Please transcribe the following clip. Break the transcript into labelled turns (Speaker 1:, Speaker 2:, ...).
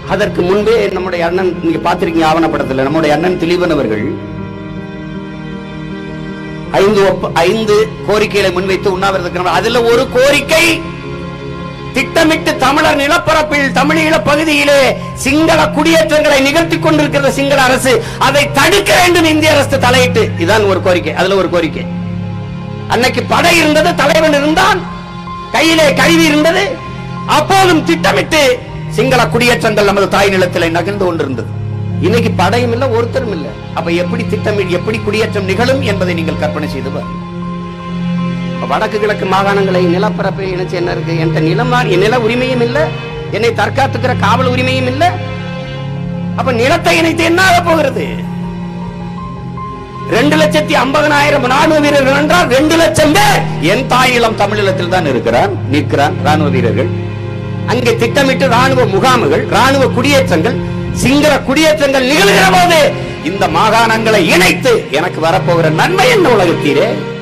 Speaker 1: அதற்கு முன்பே நம்முடைய அண்ணன் நீங்க பாத்திருக்கீங்க ஆவணப்படத்துல நம்முடைய அண்ணன் திலீபன் அவர்கள் ஐந்து ஒப்ப- ஐந்து கோரிக்கைகளை முன்வைத்து உண்ணாவிரதம் அதுல ஒரு கோரிக்கை திட்டமிட்டு தமிழர் நிலப்பரப்பில் தமிழீழ பகுதியிலே சிங்கள குடியேற்றங்களை நிகழ்த்தி கொண்டிருக்கிற சிங்கள அரசு அதை தடுக்க வேண்டும் இந்திய அரசு தலையிட்டு இதான் ஒரு கோரிக்கை அதுல ஒரு கோரிக்கை அன்னைக்கு படை இருந்தது தலைவன் இருந்தான் கையிலே கருவி இருந்தது அப்போதும் திட்டமிட்டு சிங்கள குடியேற்றங்கள் நமது தாய் நிலத்தில் நகர்ந்து கொண்டிருந்தது இன்னைக்கு படையும் இல்ல ஒருத்தரும் இல்ல அப்ப எப்படி திட்டமிட்டு எப்படி குடியேற்றம் நிகழும் என்பதை நீங்கள் கற்பனை செய்து பாருங்கள் இப்ப வடக்கு கிழக்கு மாகாணங்களை நிலப்பரப்பை இணைச்சு என்ன இருக்கு என்கிட்ட நிலமா என் நில உரிமையும் இல்ல என்னை தற்காத்துக்கிற காவல் உரிமையும் இல்ல அப்ப நிலத்தை இணைத்து என்ன ஆக போகிறது ரெண்டு லட்சத்தி ஐம்பதனாயிரம் ராணுவ வீரர்கள் என்றால் ரெண்டு லட்சம் பேர் என் தாயிலம் தமிழீழத்தில் தான் இருக்கிறான் நிற்கிறான் ராணுவ வீரர்கள் அங்கே திட்டமிட்டு ராணுவ முகாம்கள் ராணுவ குடியேற்றங்கள் சிங்கள குடியேற்றங்கள் நிகழ்கிற போது இந்த மாகாணங்களை இணைத்து எனக்கு வரப்போகிற நன்மை என்ன உலகத்தீரே